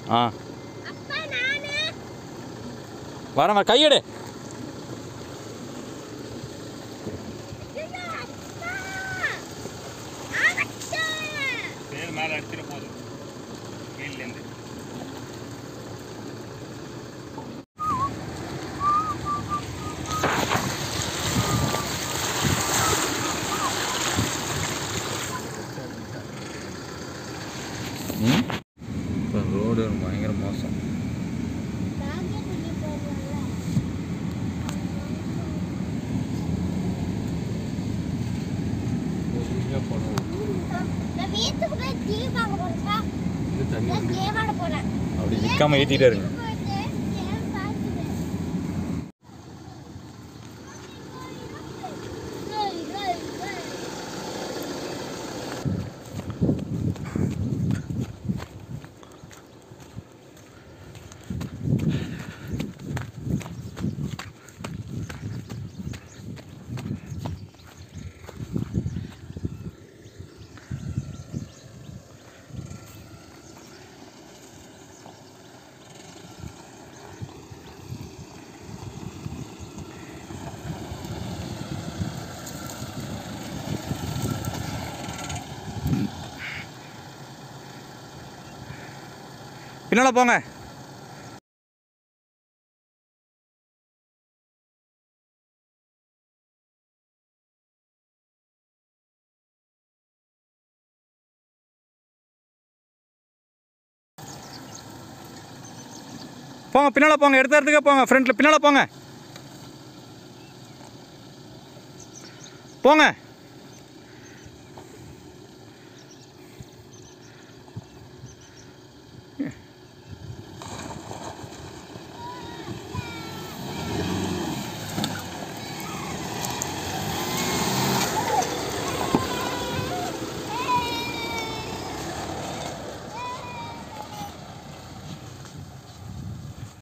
ஆ அப்பா நானு வரேன் வர கையெடு ஐயோ, அப்பா ஆவட்டா பேர் மேலே அடிச்சிட போகுது கீழ்லேருந்து ம் இப்போ ரோடு பயங்கர மோசம் நானே பண்ணி போறேன்ல நான் வீட்டுக்கு போய் டீ வாங்க போறேன்ப்பா நான் கேம் ஆட போறேன் அப்படி நிற்காம ஏற்றிட்டே இருங்க போயிட்டு கேம் பார்த்துட்டு கோல் கோல் கோல் பின்னால் போங்க போங்க பின்னால் போங்க எடுத்த இடத்துக்கே போங்க ஃப்ரண்ட்டில் பின்னால் போங்க போங்க